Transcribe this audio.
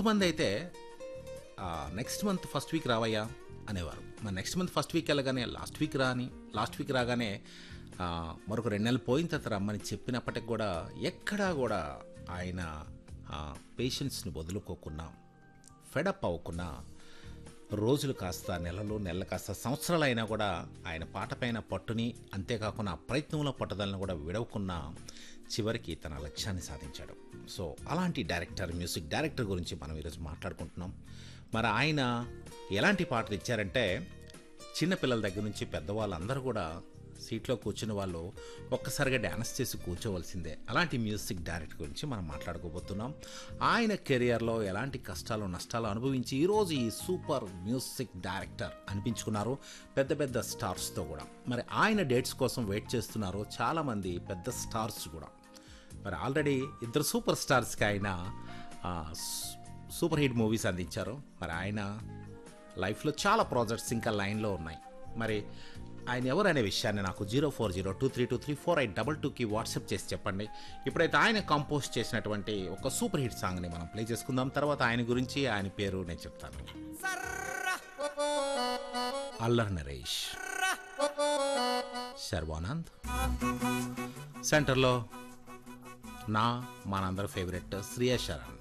కొంతమంది అయితే next month first week రావయ్యా అనేవారు మరి నెక్స్ట్ మంత్ ఫస్ట్ వీక్ వెళ్ళగానే లాస్ట్ వీక్ రాని లాస్ట్ వీక్ రాగానే ఆ, మరొక రెండు నెలలు పోయిన తర్వాత రమ్మని చెప్పినప్పటికి కూడా ఎక్కడా కూడా ఆయన పేషెన్స్ని వదులుకోకుండా ఫెడప్ అవ్వకుండా రోజులు కాస్త నెలలు నెలలు కాస్త సంవత్సరాలు అయినా కూడా ఆయన పాట పైన పట్టుని అంతేకాకుండా ఆ ప్రయత్నంలో పట్టుదలను కూడా విడవకున్నా చివరికి తన లక్ష్యాన్ని సాధించాడు సో అలాంటి డైరెక్టర్ మ్యూజిక్ డైరెక్టర్ గురించి మనం ఈరోజు మాట్లాడుకుంటున్నాం మరి ఆయన ఎలాంటి పాటలు ఇచ్చారంటే చిన్నపిల్లల దగ్గర నుంచి పెద్దవాళ్ళందరూ కూడా సీట్లో కూర్చున్న వాళ్ళు ఒక్కసారిగా డ్యాన్స్ చేసి కూర్చోవలసిందే అలాంటి మ్యూజిక్ డైరెక్టర్ గురించి మనం మాట్లాడుకోబోతున్నాం ఆయన కెరియర్లో ఎలాంటి కష్టాలు నష్టాలు అనుభవించి ఈరోజు ఈ సూపర్ మ్యూజిక్ డైరెక్టర్ అనిపించుకున్నారు పెద్ద పెద్ద స్టార్స్తో కూడా మరి ఆయన డేట్స్ కోసం వెయిట్ చేస్తున్నారు చాలామంది పెద్ద స్టార్స్ కూడా మరి ఆల్రెడీ ఇద్దరు సూపర్ స్టార్స్కి ఆయన ఆ, స్- సూపర్ హిట్ మూవీస్ అందించారు మరి ఆయన లైఫ్లో చాలా ప్రాజెక్ట్స్ ఇంకా లైన్లో ఉన్నాయి మరి ఆయన ఎవరు అనే విషయాన్ని నాకు zero four zero two three two three four eight double టూకి వాట్సాప్ చేసి చెప్పండి ఇప్పుడైతే ఆయన కంపోజ్ చేసినటువంటి ఒక సూపర్ హిట్ సాంగ్ని మనం ప్లే చేసుకుందాం తర్వాత ఆయన గురించి ఆయన పేరు నేను చెప్తాను అల్లర్ నరేష్ శర్వానంద్ సెంటర్లో నా మనందరి ఫేవరెట్ శ్రియా శరణ్